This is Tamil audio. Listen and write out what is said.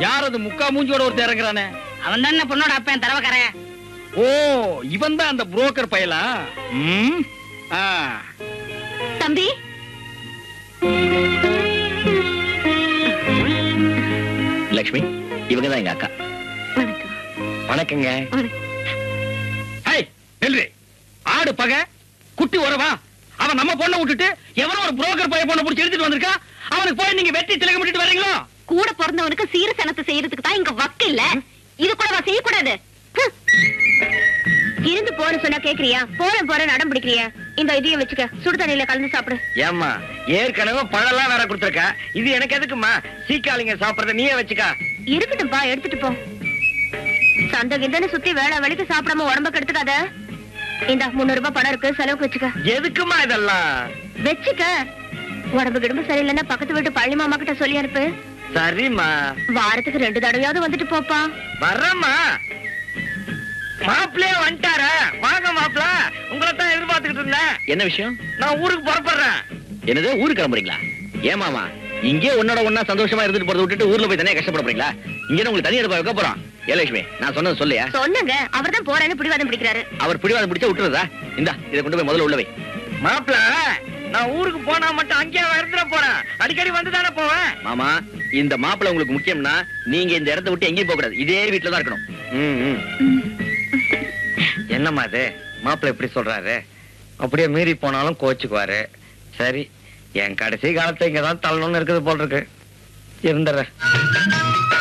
யார் அது முக்கா மூஞ்சியோட ஒருத்தர் இறங்குறானே அவன் தான் பொண்ணோட அப்பன் தரவக்காரன் ஓ இவன் தான் அந்த புரோக்கர் பயலா ம் ஆ தம்பி லக்ஷ்மி இவங்க தான் எங்க அக்கா வணக்கம் வணக்கங்க வணக்கம் ஹை நில்லு ஆடு பகை குட்டி உறவா அவன் நம்ம பொண்ணை விட்டுட்டு எவனோ ஒரு புரோக்கர் பைய பொண்ணை பிடிச்சி எடுத்துட்டு வந்திருக்கா அவனுக்கு போய் நீங்க வெட்டி திலகம் பண்ணிட்டு வர்றீங்களோ கூட பிறந்தவனுக்கு சீர சனத்தை செய்யறதுக்கு தான் இங்க வக்கு இல்ல இது கூடவா செய்யக்கூடாது ஹம். இருந்து போறேன்னு சொன்னா கேக்குறியா போறேன் போறேன் அடம் பிடிக்கிறியா இந்த இதையும் வச்சுக்க சுடு தண்ணியில கலந்து சாப்பிடு ஏம்மா ஏற்கனவே பழம்லாம் வேற கொடுத்துருக்க இது எனக்கு எதுக்குமா சீக்காளிங்க சாப்பிடறத நீயே வச்சுக்கா இருக்கட்டும்பா எடுத்துட்டு போ சந்தை கிந்தன்னு சுத்தி வேலை வலிக்கு சாப்பிடாம உடம்ப கெடுத்துக்காத இந்த முன்னூறு ரூபாய் பணம் இருக்கு செலவுக்கு வச்சுக்க எதுக்குமா இதெல்லாம் வச்சுக்க உடம்பு கிடம்பு சரியில்லைன்னா பக்கத்து வீட்டு பள்ளி மாமா கிட்ட சொல்லி அனுப்பு சரிம்மா வாரத்துக்கு ரெண்டு தடவையாவது வந்துட்டு போப்பா வர்றம்மா மாப்பிள்ளையே வந்துட்டார வாங்க மாப்பிள உங்களை தான் எதிர்பார்த்துக்கிட்டு இருந்தேன் என்ன விஷயம் நான் ஊருக்கு புறப்படுறேன் என்னது ஊருக்கு கிளம்புறீங்களா ஏமாமா இங்கே உன்னோட ஒன்னா சந்தோஷமா இருந்துட்டு போறத விட்டுட்டு ஊர்ல போய் தனியா கஷ்டப்பட போறீங்களா இங்க உங்களுக்கு தனியா இருப்பா வைக்க போறோம் ஏ லட்சுமி நான் சொன்னது சொல்லியா சொன்னங்க அவர்தான் போறேன்னு பிடிவாதம் பிடிக்கிறாரு அவர் பிடிவாதம் பிடிச்சா விட்டுறதா இந்தா இதை கொண்டு போய் முதல்ல உள்ளவை மாப்பிள நான் ஊருக்கு போனா மட்டும் அங்கேயே இருந்துட போறேன் அடிக்கடி வந்து தானே போவேன் மாமா இந்த மாப்பிள உங்களுக்கு முக்கியம்னா நீங்க இந்த இடத்த விட்டு எங்கேயும் போக கூடாது இதே வீட்டுல தான் இருக்கணும் ம், ம். என்னம்மா இது மாப்பிள இப்படி சொல்றாரு அப்படியே மீறி போனாலும் கோச்சுக்குவாரு சரி என் கடைசி காலத்தை இங்கதான் தள்ளணும்னு இருக்குது போல் இருக்கு இருந்துடுறேன்